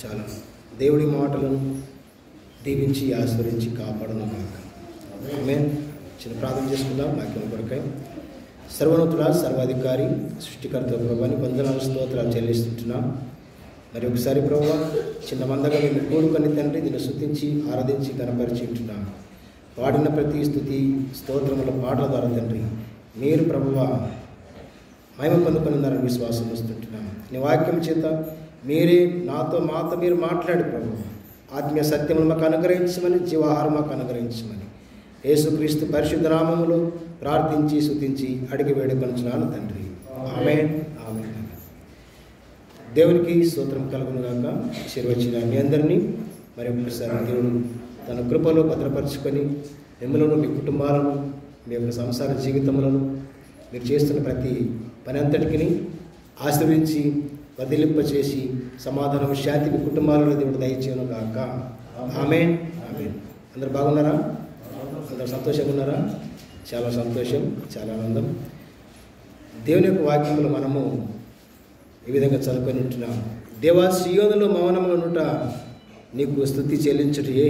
చాలా దేవుడి మాటలను దీవించి ఆస్వరించి కాపాడను కాక ఆమేన్ చిన్న ప్రార్థన చేసుకుందాం వాక్యం కొరకై సర్వనతుల సర్వాధికారి సృష్టికర్త ప్రభాని వందనాలు స్తోత్రాలు చెల్లిస్తుంటున్నాం మరి ఒకసారి ప్రభు చిన్న మందగా మేము కూడుకొని తండ్రి దీన్ని శుద్ధించి ఆరాధించి కనపరిచి ఉంటున్నాం పాడిన ప్రతి స్థుతి స్తోత్రముల పాటల ద్వారా తండ్రి మీరు ప్రభువ మహిమ పొందుకున్నారని విశ్వాసం వస్తుంటున్నాం నీ వాక్యం చేత మీరే నాతో మాతో మీరు మాట్లాడు ప్రభు ఆత్మీయ సత్యములు మాకు అనుగ్రహించమని జీవాహారం మాకు అనుగ్రహించమని యేసుక్రీస్తు పరిశుద్ధ నామములో ప్రార్థించి శుతించి అడిగి వేడుకొనుచున్నాను తండ్రి ఆమె ఆమె దేవునికి స్తోత్రం కలుగును గాక వచ్చిన మీ అందరినీ మరి ఒకసారి దేవుడు తన కృపలో భద్రపరుచుకొని మిమ్మలను మీ కుటుంబాలను మీ యొక్క సంసార జీవితములను మీరు చేస్తున్న ప్రతి పని అంతటికి ఆశ్రయించి వదిలింప చేసి సమాధానం శాంతి మీ కుటుంబాలలో దేవుడు దయచేయను గాక ఆమె ఆమె అందరు బాగున్నారా అందరు సంతోషంగా ఉన్నారా చాలా సంతోషం చాలా ఆనందం దేవుని యొక్క వాక్యములు మనము ఈ విధంగా చదువుకొని ఉంటున్నాం దేవా సియోనులో మౌనముగా ఉండుట నీకు స్థుతి చెల్లించుటయే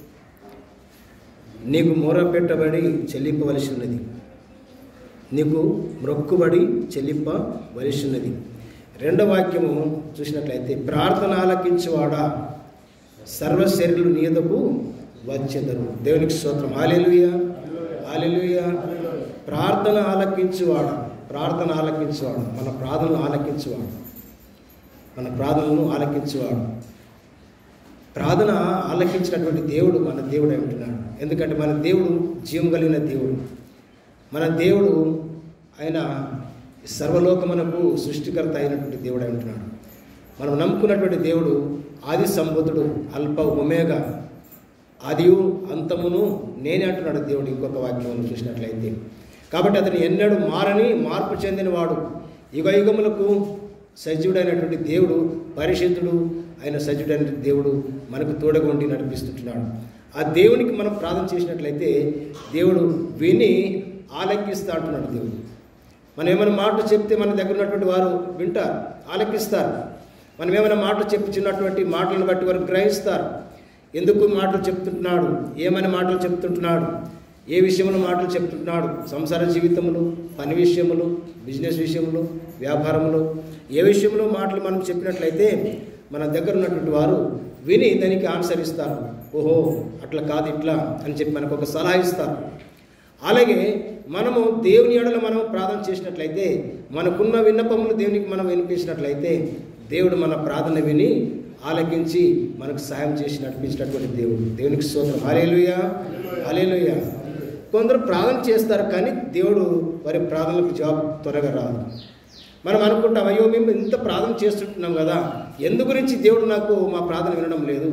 నీకు మూర పెట్టబడి చెల్లింపవలసి ఉన్నది నీకు మ్రొక్కుబడి చెల్లింపవలసి ఉన్నది రెండవ వాక్యము చూసినట్లయితే ప్రార్థన ఆలకించువాడా సర్వశరీరులు నీదకు వచ్చేదరు దేవునికి స్తోత్రం హాలెలుయ హాలెలుయ ప్రార్థన ఆలకించువాడా ప్రార్థన ఆలకించువాడు మన ప్రార్థనలు ఆలకించువాడు మన ప్రార్థనలను ఆలకించువాడు ప్రార్థన ఆలకించినటువంటి దేవుడు మన దేవుడు ఉంటున్నాడు ఎందుకంటే మన దేవుడు జీవం కలిగిన దేవుడు మన దేవుడు ఆయన సర్వలోకమునకు సృష్టికర్త అయినటువంటి దేవుడు ఉంటున్నాడు మనం నమ్ముకున్నటువంటి దేవుడు ఆది సంబుద్ధుడు అల్ప ఉమేగా ఆదియు అంతమును నేనే అంటున్నాడు దేవుడు ఇంకొక వాక్యం చూసినట్లయితే కాబట్టి అతను ఎన్నడూ మారని మార్పు చెందినవాడు యుగ యుగములకు సజీవుడైనటువంటి దేవుడు పరిశుద్ధుడు ఆయన సజీవుడైన దేవుడు మనకు తోడగొండి నడిపిస్తుంటున్నాడు ఆ దేవునికి మనం ప్రార్థన చేసినట్లయితే దేవుడు విని ఆలకిస్తా అంటున్నాడు దేవుడు మనం ఏమైనా మాటలు చెప్తే మన దగ్గర ఉన్నటువంటి వారు వింటారు ఆలకిస్తారు మనం ఏమైనా మాటలు చెప్పుచున్నటువంటి మాటలను బట్టి వారు గ్రహిస్తారు ఎందుకు మాటలు చెప్తుంటున్నాడు ఏమైనా మాటలు చెప్తుంటున్నాడు ఏ విషయంలో మాటలు చెప్తుంటున్నాడు సంసార జీవితములు పని విషయములు బిజినెస్ విషయములు వ్యాపారములు ఏ విషయంలో మాటలు మనం చెప్పినట్లయితే మన దగ్గర ఉన్నటువంటి వారు విని దానికి ఆన్సర్ ఇస్తారు ఓహో అట్లా కాదు ఇట్లా అని చెప్పి మనకు ఒక సలహా ఇస్తారు అలాగే మనము దేవుని ఎడల మనం ప్రార్థన చేసినట్లయితే మనకున్న విన్నపములు దేవునికి మనం వినిపించినట్లయితే దేవుడు మన ప్రార్థన విని ఆలకించి మనకు సాయం చేసి నడిపించినటువంటి దేవుడు దేవునికి స్తోత్రం అలేలుయా అలేలుయా కొందరు ప్రార్థన చేస్తారు కానీ దేవుడు వారి ప్రార్థనలకు జవాబు త్వరగా రాదు మనం అనుకుంటాం అయ్యో మేము ఇంత ప్రార్థన చేస్తుంటున్నాం కదా ఎందు గురించి దేవుడు నాకు మా ప్రార్థన వినడం లేదు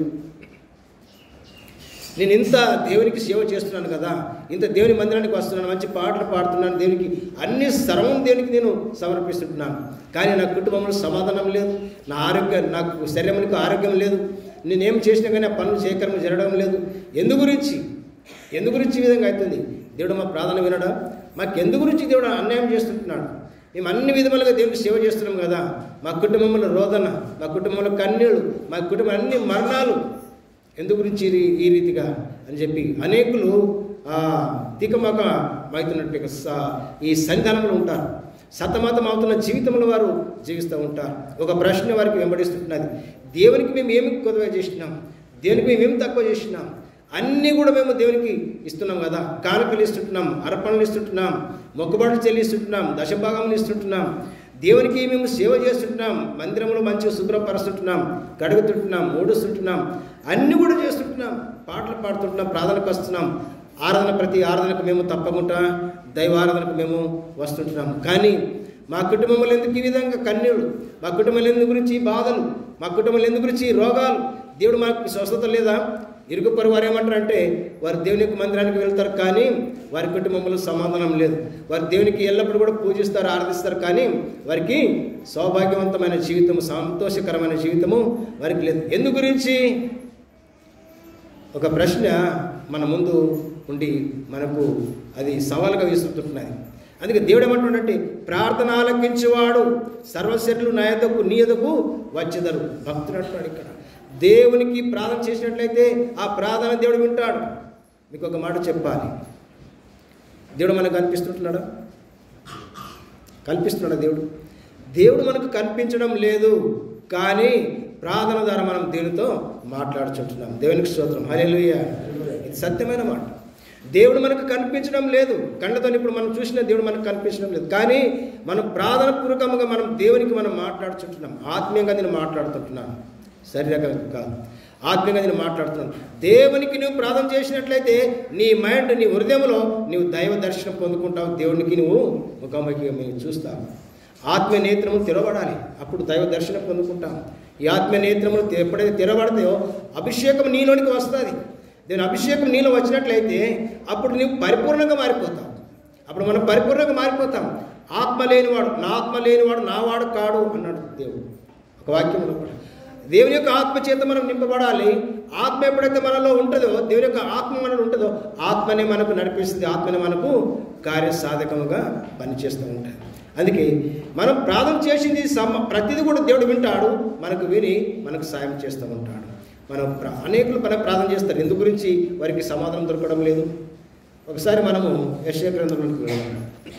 నేను ఇంత దేవునికి సేవ చేస్తున్నాను కదా ఇంత దేవుని మందిరానికి వస్తున్నాను మంచి పాటలు పాడుతున్నాను దేవునికి అన్ని సర్వం దేవునికి నేను సమర్పిస్తుంటున్నాను కానీ నా కుటుంబంలో సమాధానం లేదు నా ఆరోగ్యం నాకు శరీరానికి ఆరోగ్యం లేదు నేనేం చేసినా కానీ ఆ పనులు సేకరణ జరగడం లేదు ఎందు గురించి ఎందు గురించి ఈ విధంగా అవుతుంది దేవుడు మా ప్రార్థన వినడా మాకు ఎందు గురించి దేవుడు అన్యాయం చేస్తుంటున్నాడు మేము అన్ని విధములుగా దేవునికి సేవ చేస్తున్నాం కదా మా కుటుంబంలో రోదన మా కుటుంబంలో కన్నీళ్ళు మా కుటుంబం అన్ని మరణాలు ఎందు గురించి ఈ- ఈ రీతిగా అని చెప్పి అనేకులు తికమక అవుతున్నట్టు ఈ సన్నిధానంలో ఉంటారు సతమతం అవుతున్న జీవితంలో వారు జీవిస్తూ ఉంటారు ఒక ప్రశ్న వారికి వెంబడిస్తుంటున్నది దేవునికి మేము ఏమి కొద్దిగా చేసినాం దేవునికి మేము ఏమి తక్కువ చేసినాం అన్నీ కూడా మేము దేవునికి ఇస్తున్నాం కదా కానుకలు ఇస్తుంటున్నాం అర్పణలు ఇస్తుంటున్నాం మొక్కుబాట్లు చెల్లిస్తుంటున్నాం దశభాగములు ఇస్తుంటున్నాం దేవునికి మేము సేవ చేస్తుంటున్నాం మందిరంలో మంచిగా శుభ్రపరుస్తుంటున్నాం కడుగుతుంటున్నాం మూడుస్తుంటున్నాం అన్నీ కూడా చేస్తుంటున్నాం పాటలు పాడుతుంటున్నాం ప్రార్థనకు వస్తున్నాం ఆరాధన ప్రతి ఆరాధనకు మేము తప్పకుండా దైవారాధనకు మేము వస్తుంటున్నాం కానీ మా కుటుంబంలో ఎందుకు ఈ విధంగా కన్నీళ్ళు మా కుటుంబంలో ఎందు గురించి ఈ బాధలు మా కుటుంబంలో ఎందు గురించి ఈ రోగాలు దేవుడు మాకు స్వస్థత లేదా ఇరుగు పొరుగు వారు ఏమంటారంటే వారు దేవుని యొక్క మందిరానికి వెళ్తారు కానీ వారి కుటుంబంలో సమాధానం లేదు వారు దేవునికి ఎల్లప్పుడూ కూడా పూజిస్తారు ఆరాధిస్తారు కానీ వారికి సౌభాగ్యవంతమైన జీవితము సంతోషకరమైన జీవితము వారికి లేదు ఎందు గురించి ఒక ప్రశ్న మన ముందు ఉండి మనకు అది సవాలుగా విసురుతుంటున్నది అందుకే దేవుడు ఏమంటున్నాడంటే ప్రార్థన ఆలకించేవాడు సర్వశరీరులు నా యొద్దకు నీ యొద్దకు వచ్చేదరు భక్తుడు అంటున్నాడు ఇక్కడ దేవునికి ప్రార్థన చేసినట్లయితే ఆ ప్రార్థన దేవుడు వింటాడు మీకు ఒక మాట చెప్పాలి దేవుడు మనకు కనిపిస్తుంటున్నాడా కల్పిస్తున్నాడా దేవుడు దేవుడు మనకు కనిపించడం లేదు కానీ ప్రార్థన ద్వారా మనం దేవునితో మాట్లాడుచుంటున్నాం దేవునికి స్తోత్రం హల్లెలూయ ఇది సత్యమైన మాట దేవుడు మనకు కనిపించడం లేదు కళ్ళతో ఇప్పుడు మనం చూసిన దేవుడు మనకు కనిపించడం లేదు కానీ మనం ప్రార్థన పూర్వకంగా మనం దేవునికి మనం మాట్లాడుచుంటున్నాం ఆత్మీయంగా నేను మాట్లాడుతుంటున్నాను శరీరకంగా కాదు ఆత్మీయంగా నేను మాట్లాడుతున్నాను దేవునికి నువ్వు ప్రార్థన చేసినట్లయితే నీ మైండ్ నీ హృదయంలో నీవు దైవ దర్శనం పొందుకుంటావు దేవునికి నువ్వు ముఖాముఖిగా మేము చూస్తావు ఆత్మీయ నేత్రములు తెరవబడాలి అప్పుడు దైవ దర్శనం పొందుకుంటాం ఈ ఆత్మీయ నేత్రములు తె- ఎప్పుడైతే తెరవబడతాయో అభిషేకం నీలోనికి వస్తుంది దీని అభిషేకం నీలో వచ్చినట్లయితే అప్పుడు నీవు పరిపూర్ణంగా మారిపోతావు అప్పుడు మనం పరిపూర్ణంగా మారిపోతాం ఆత్మ లేనివాడు నా ఆత్మ లేనివాడు నా వాడు కాడు అన్నాడు దేవుడు ఒక వాక్యంలో కూడా దేవుని యొక్క ఆత్మ చేత మనం నింపబడాలి ఆత్మ ఎప్పుడైతే మనలో ఉంటుందో దేవుని యొక్క ఆత్మ మనలో ఉంటుందో ఆత్మనే మనకు నడిపిస్తుంది ఆత్మనే మనకు కార్యసాధకముగా పనిచేస్తూ ఉంటాయి అందుకే మనం ప్రార్థన చేసింది సమ ప్రతిదీ కూడా దేవుడు వింటాడు మనకు విని మనకు సాయం చేస్తూ ఉంటాడు మనం ప్ర- అనేకులు మన ప్రార్థన చేస్తారు ఎందు గురించి వారికి సమాధానం దొరకడం లేదు ఒకసారి మనము యశ్యా గ్రంథంలోకి వెళదాం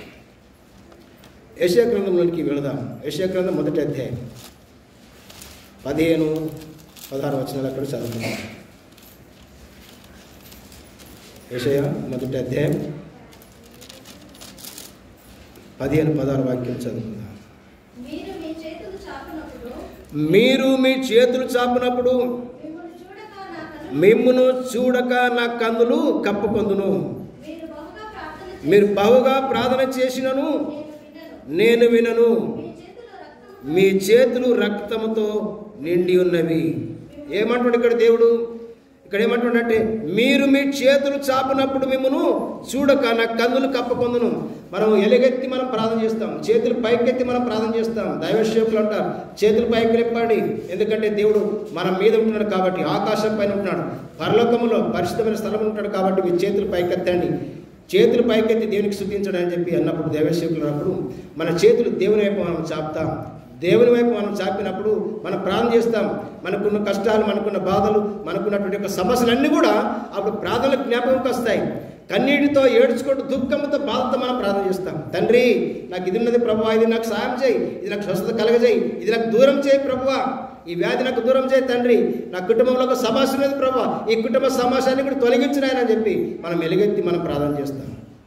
యశ్యా గ్రంథంలోకి వెళదాం యశ్యా గ్రంథం మొదటి అధ్యాయం పదిహేను పదహారు వచనాలు అక్కడ చదువుకుందాం యెషయ మొదటి అధ్యాయం పదిహేను పదహారు వాక్యం చదువుకుందాం మీరు మీ చేతులు చాపినప్పుడు మీరు మీ చేతులు చాపినప్పుడు మిమ్మల్ని చూడక నా కన్నులు మిమ్మును చూడక నా కందులు కప్పుకొందును మీరు బహుగా ప్రార్థన మీరు బహుగా ప్రార్థన చేసినను నేను వినను నేను వినను మీ చేతులు మీ చేతులు రక్తము రక్తముతో నిండి ఉన్నవి ఏమంటాడు ఇక్కడ దేవుడు ఇక్కడ ఏమంటాడంటే మీరు మీ చేతులు చాపినప్పుడు మిమ్మను చూడక నా కన్నులు కప్పకొందును మనం ఎలుగెత్తి మనం ప్రార్థన చేస్తాం చేతులు పైకెత్తి మనం ప్రార్థన చేస్తాం దైవశేకులు అంటారు చేతులు పైకి లేపాడి ఎందుకంటే దేవుడు మన మీద ఉంటున్నాడు కాబట్టి ఆకాశం పైన ఉంటున్నాడు పరలోకములో పరిశుద్ధమైన స్థలం ఉంటాడు కాబట్టి మీ చేతులు పైకెత్తండి చేతులు పైకెత్తి దేవునికి స్థుతించడం అని చెప్పి అన్నప్పుడు దేవశేకులు అన్నప్పుడు మన చేతులు దేవుని వైపు మనం చాపుతాం దేవుని వైపు మనం చాపినప్పుడు మనం ప్రార్థన చేస్తాం మనకున్న కష్టాలు మనకున్న బాధలు మనకున్నటువంటి యొక్క సమస్యలన్నీ కూడా అప్పుడు ప్రార్థనలు జ్ఞాపకంకి వస్తాయి కన్నీటితో ఏడ్చుకుంటూ దుఃఖంతో బాధతో మనం ప్రార్థన చేస్తాం తండ్రి నాకు ఇది ఉన్నది ప్రభు ఇది నాకు సాయం చేయి ఇది నాకు స్వస్థత కలగజేయి ఇది నాకు దూరం చేయి ప్రభువా ఈ వ్యాధి నాకు దూరం చేయి తండ్రి నా కుటుంబంలో ఒక సమస్య ఉన్నది ప్రభు ఈ కుటుంబ సమస్యని కూడా తొలగించిన ఆయన అని చెప్పి మనం ఎలుగెత్తి మనం ప్రార్థన చేస్తాం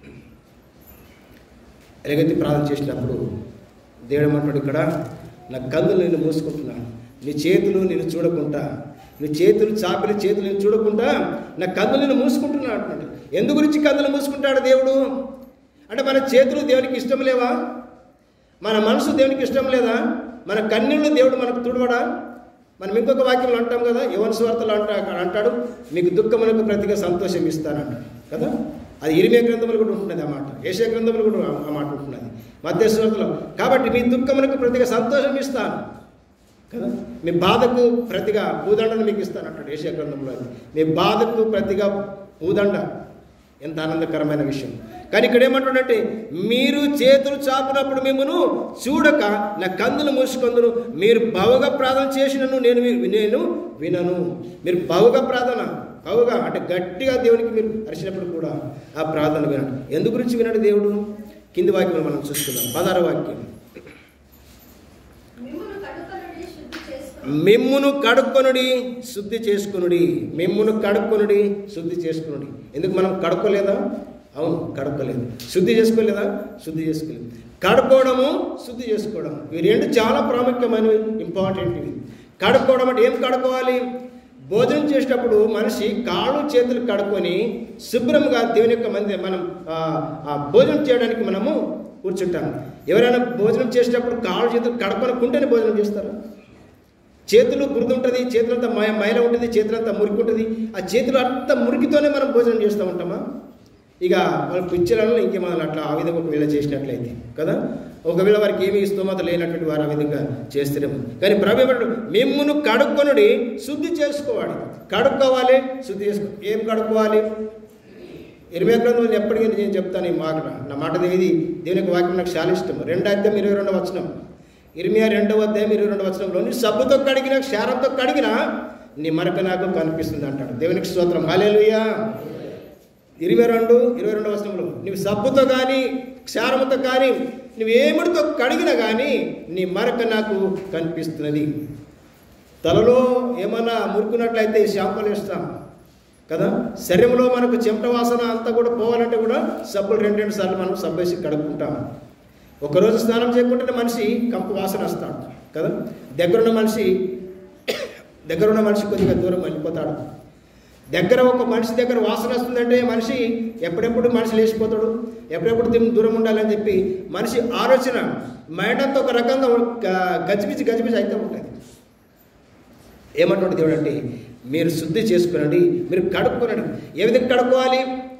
ఎలుగెత్తి ప్రార్థన చేసినప్పుడు దేవుడు ఏమంటాడు ఇక్కడ నా కళ్ళు నేను మూసుకుంటున్నాను నీ చేతులు నేను చూడకుండా నీ చేతులు చాపిన చేతులు నేను చూడకుండా నా కన్నులు నేను మూసుకుంటున్నాను అంటున్నాడు ఎందు గురించి కన్నులు మూసుకుంటాడు దేవుడు అంటే మన చేతులు దేవునికి ఇష్టం లేవా మన మనసు దేవునికి ఇష్టం లేదా మన కన్నీళ్ళు దేవుడు మనకు తుడవడా మనం ఇంకొక వాక్యంలో అంటాం కదా యువన స్వార్థలు అంటా అంటాడు మీకు దుఃఖమునకు ప్రతిగా సంతోషం ఇస్తానంటాడు కదా అది ఇరిమే గ్రంథములు కూడా ఉంటున్నది ఆ మాట ఏషియా గ్రంథములు కూడా ఆ- ఆ మాట ఉంటున్నది మధ్య స్వార్థలో కాబట్టి మీ దుఃఖమునకు ప్రతిగా సంతోషం ఇస్తాను కదా మీ బాధకు ప్రతిగా పూదండను మీకు ఇస్తాను అంటాడు ఏషియా గ్రంథంలో అది. మీ బాధకు ప్రతిగా పూదండ ఎంత ఆనందకరమైన విషయం కానీ ఇక్కడ ఏమంటాడంటే మీరు చేతులు చాపినప్పుడు మిమ్మను చూడక నా కందులు మూసుకొందును మీరు బహుగా ప్రార్థన చేసినను నేను వి- నేను వినను మీరు బహుగా ప్రార్థన బహుగా అంటే గట్టిగా దేవునికి మీరు అరిచినప్పుడు కూడా ఆ ప్రార్థన వినండి ఎందు గురించి వినడు దేవుడు కింది వాక్యం మనం చూసుకుందాం పదార వాక్యం మిమ్మును కడుకనుడి శుద్ధి చేసుకుని మిమ్మును కడుక్కొనుడి శుద్ధి చేసుకునుడి మిమ్మును కడుక్కొనుడి శుద్ధి చేసుకునుడి ఎందుకు మనం కడుక్కోలేదా అవును కడుక్కోలేదు శుద్ధి చేసుకోలేదా శుద్ధి చేసుకోలేదు కడుక్కోవడము శుద్ధి చేసుకోవడం ఇవి రెండు చాలా ప్రాముఖ్యమైనవి ఇంపార్టెంట్ ఇవి కడుక్కోవడం అంటే ఏం కడుక్కోవాలి భోజనం చేసేటప్పుడు మనిషి కాళ్ళు చేతులు కడుక్కొని శుభ్రంగా దేవుని యొక్క మంది మనం ఆ, ఆ భోజనం చేయడానికి మనము కూర్చుంటాం ఎవరైనా భోజనం చేసేటప్పుడు కాళ్ళు చేతులు కడుక్కొనుకుంటేనే భోజనం చేస్తారా చేతులు బురద ఉంటుంది చేతులంతా మయ మైల ఉంటుంది చేతులంతా మురికి ఉంటుంది ఆ చేతులు అంత మురికితోనే మనం భోజనం చేస్తూ ఉంటామా ఇక వాళ్ళ పిచ్చలను ఇంకేమన్నా అట్లా ఆ విధంగా ఒకవేళ చేసినట్లయితే కదా ఒకవేళ వారికి ఏమీ స్తోమత లేనటువంటి వారు ఆ విధంగా చేస్తారేమో కానీ ప్రభు ఏమంటాడు మిమ్మును కడుక్కొనుడి శుద్ధి చేసుకోవాలి కడుక్కోవాలి శుద్ధి చేసుకో ఏం కడుక్కోవాలి ఇరవై గ్రంథంలో ఎప్పటికీ నేను చెప్తాను ఈ మాట నా మాట ఇది దేవుని యొక్క వాక్యం నాకు చాలా ఇష్టం రెండో అధ్యాయం ఇరవై రెండవ వచనం ఇరిమియా రెండవ అధ్యాయం ఇరవై రెండవ వచనంలో నీ సబ్బుతో కడిగిన క్షారంతో కడిగిన నీ మరక నాకు కనిపిస్తుంది అంటాడు దేవునికి స్తోత్రం హాలేలుయా ఇరవై రెండు ఇరవై రెండు వచనంలో నువ్వు సబ్బుతో కానీ క్షారముతో కానీ నువ్వు ఏమిడితో కడిగినా కానీ నీ మరక నాకు కనిపిస్తున్నది తలలో ఏమన్నా మురుకున్నట్లయితే షాంపూలు వేస్తాం కదా శరీరంలో మనకు చెమట వాసన అంతా కూడా పోవాలంటే కూడా సబ్బులు రెండు రెండు సార్లు మనం సబ్బు వేసి కడుక్కుంటాం ఒకరోజు స్నానం చేయకుంటే మనిషి కంపు వాసన వస్తాడు కదా దగ్గరున్న మనిషి దగ్గరున్న మనిషి కొద్దిగా దూరం వెళ్ళిపోతాడు దగ్గర ఒక మనిషి దగ్గర వాసన వస్తుందంటే మనిషి ఎప్పుడెప్పుడు మనిషి లేచిపోతాడు ఎప్పుడెప్పుడు దీన్ని దూరం ఉండాలని చెప్పి మనిషి ఆలోచన మైండ్ అంతా ఒక రకంగా గ- గజిబిజి గజిబిజి అయితే ఉంటుంది ఏమంటుంది దేవుడు అంటే మీరు శుద్ధి చేసుకునండి మీరు కడుక్కోనండి ఏ విధంగా కడుక్కోవాలి